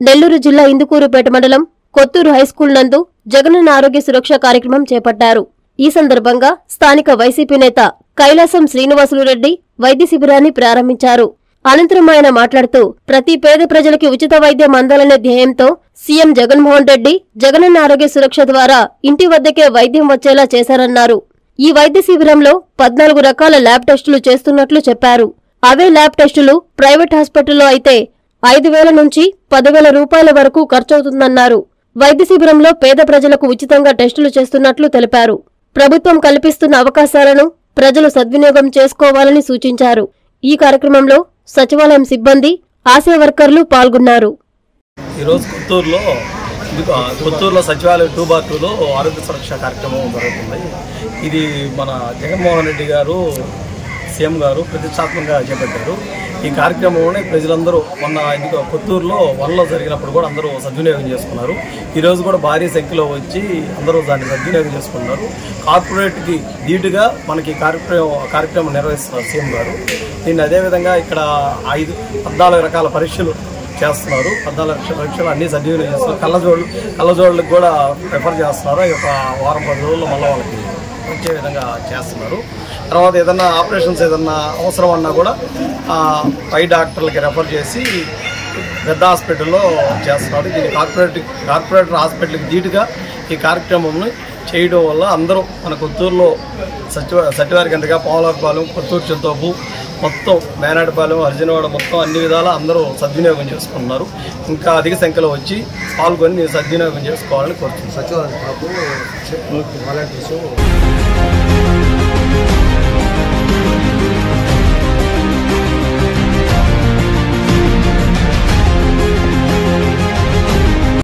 నెల్లూరు జిల్లా ఇందుకూరుపేట మండలం కొత్తూరు హైస్కూల్ నందు జగనన్న ఆరోగ్య సురక్ష కార్యక్రమం చేపట్టారు ఈ సందర్భంగా స్థానిక వైసీపీ నేత కైలాసం శ్రీనివాసులు రెడ్డి వైద్య శిబిరాన్ని ప్రారంభించారు అనంతరం ఆయన మాట్లాడుతూ ప్రతి పేద ప్రజలకి ఉచిత వైద్యం అందాలనే ధ్యేయంతో సీఎం జగన్మోహన్ రెడ్డి జగనన్న ఆరోగ్య సురక్ష ద్వారా ఇంటి వద్దకే వైద్యం వచ్చేలా చేశారన్నారు ఈ వైద్య శిబిరంలో పద్నాలుగు రకాల ల్యాబ్ టెస్టులు చేస్తున్నట్లు చెప్పారు అవే ల్యాబ్ టెస్టులు ప్రైవేట్ హాస్పిటల్లో అయితే ఐదు వేల నుంచి పదివేల రూపాయల వరకు ఖర్చవుతుందన్నారు వైద్య శిబిరంలో పేద ప్రజలకు ఉచితంగా టెస్టులు చేస్తున్నట్లు తెలిపారు ప్రభుత్వం కల్పిస్తున్న అవకాశాలను ప్రజలు సద్వినియోగం చేసుకోవాలని సూచించారు ఈ కార్యక్రమంలో సచివాలయం సిబ్బంది ఆశా వర్కర్లు పాల్గొన్నారు ఈరోజు కొత్తూరులో ఇది ఆ, కొత్తూరులో సచివాలయం టూ బార్ టూలో ఆరోగ్య సురక్ష కార్యక్రమం జరుగుతుంది ఇది మన జగన్మోహన్ రెడ్డి గారు సీఎం గారు ప్రతిష్టాత్మకంగా చేపట్టారు ఈ కార్యక్రమంలోనే ప్రజలందరూ మొన్న ఇది కొత్తూరులో వనలో జరిగినప్పుడు కూడా అందరూ సద్వినియోగం చేసుకున్నారు ఈరోజు కూడా భారీ సంఖ్యలో వచ్చి అందరూ దాన్ని సద్వినియోగం చేసుకున్నారు కార్పొరేట్కి ధీటుగా మనకి కార్యక్రమం కార్యక్రమం నిర్వహిస్తున్నారు సీఎం గారు దీన్ని అదేవిధంగా ఇక్కడ ఐదు పద్నాలుగు రకాల పరీక్షలు చేస్తున్నారు పద్నాలుగు లక్షల పరీక్షలు అన్ని సద్వినియోగం చేస్తున్నారు కళ్ళజోళ్ళు కళ్ళజోళ్ళకి కూడా ప్రిఫర్ చేస్తున్నారు ఈ యొక్క వారం పది రోజుల్లో మళ్ళీ వాళ్ళకి వచ్చే విధంగా చేస్తున్నారు తర్వాత ఏదన్నా ఆపరేషన్స్ ఏదన్నా అవసరం అన్నా కూడా ఆ, పై డాక్టర్లకి రెఫర్ చేసి పెద్ద హాస్పిటల్లో చేస్తున్నారు దీన్ని కార్పొరేట్ కార్పొరేటర్ హాస్పిటల్కి ధీటుగా ఈ కార్యక్రమంని చేయడం వల్ల అందరూ మన కొత్తూరులో సచివ సచివారి గంటగా పావులపాలెం కొత్తూరు చింతోపు మొత్తం మేనాడపాలెం అర్జునవాడ మొత్తం అన్ని విధాల అందరూ సద్వినియోగం చేసుకున్నారు ఇంకా అధిక సంఖ్యలో వచ్చి పాల్గొని సద్వినియోగం చేసుకోవాలని కోరుతున్నాను సచివాలయం బాబు వాలంటీర్స్